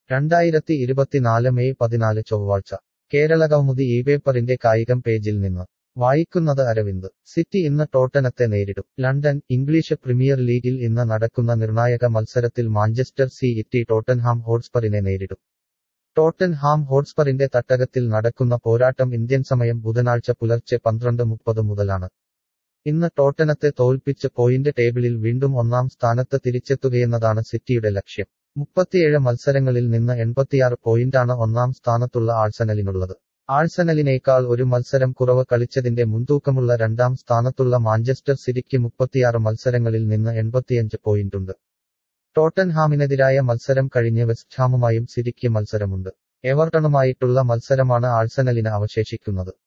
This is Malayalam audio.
രണ്ടായിരത്തി ഇരുപത്തിനാല് മെയ് പതിനാല് ചൊവ്വാഴ്ച കേരള കൗമുദി ഈ പേപ്പറിന്റെ കായികം പേജിൽ നിന്ന് വായിക്കുന്നത് അരവിന്ദ് സിറ്റി ഇന്ന് ടോട്ടനത്തെ നേരിടും ലണ്ടൻ ഇംഗ്ലീഷ് പ്രീമിയർ ലീഗിൽ ഇന്ന് നടക്കുന്ന നിർണായക മത്സരത്തിൽ മാഞ്ചസ്റ്റർ സിറ്റി ടോട്ടൻഹാം ഹോട്ട്സ്പറിനെ നേരിടും ടോട്ടൻഹാം ഹോട്ട്സ്പറിന്റെ തട്ടകത്തിൽ നടക്കുന്ന പോരാട്ടം ഇന്ത്യൻ സമയം ബുധനാഴ്ച പുലർച്ചെ പന്ത്രണ്ട് മുപ്പത് മുതലാണ് ഇന്ന് ടോട്ടനത്തെ തോൽപ്പിച്ച് പോയിന്റ് ടേബിളിൽ വീണ്ടും ഒന്നാം സ്ഥാനത്ത് തിരിച്ചെത്തുകയെന്നതാണ് സിറ്റിയുടെ ലക്ഷ്യം മുപ്പത്തിയേഴ് മത്സരങ്ങളിൽ നിന്ന് എൺപത്തിയാറ് പോയിന്റാണ് ഒന്നാം സ്ഥാനത്തുള്ള ആഴ്സണലിനുള്ളത് ആഴ്സണലിനേക്കാൾ ഒരു മത്സരം കുറവ് കളിച്ചതിന്റെ മുൻതൂക്കമുള്ള രണ്ടാം സ്ഥാനത്തുള്ള മാഞ്ചസ്റ്റർ സിറ്റിക്ക് മുപ്പത്തിയാറ് മത്സരങ്ങളിൽ നിന്ന് എൺപത്തിയഞ്ച് പോയിന്റുണ്ട് ടോട്ടൻഹാമിനെതിരായ മത്സരം കഴിഞ്ഞ് വെസ്റ്റ്ഹാമുമായും സിറ്റിക്ക് മത്സരമുണ്ട് എവർട്ടണുമായിട്ടുള്ള മത്സരമാണ് ആഴ്സണലിന് അവശേഷിക്കുന്നത്